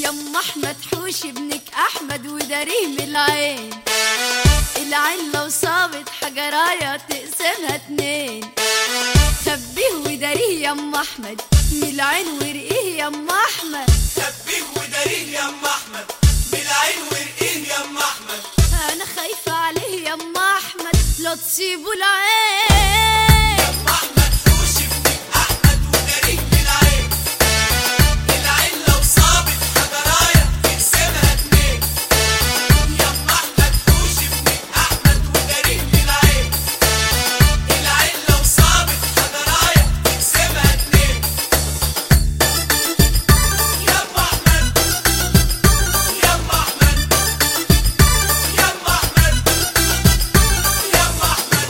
يم احمد حوش ابنك احمد وداريه من العين العين لو صابت حجرايه تقسمها اتنين خبيه وداريه يم احمد من العين ورقيه يم احمد خبيه وداريه يا ام احمد بالعين ورقيه يا ام احمد انا خايفه عليه يم احمد لا تصيبوا العين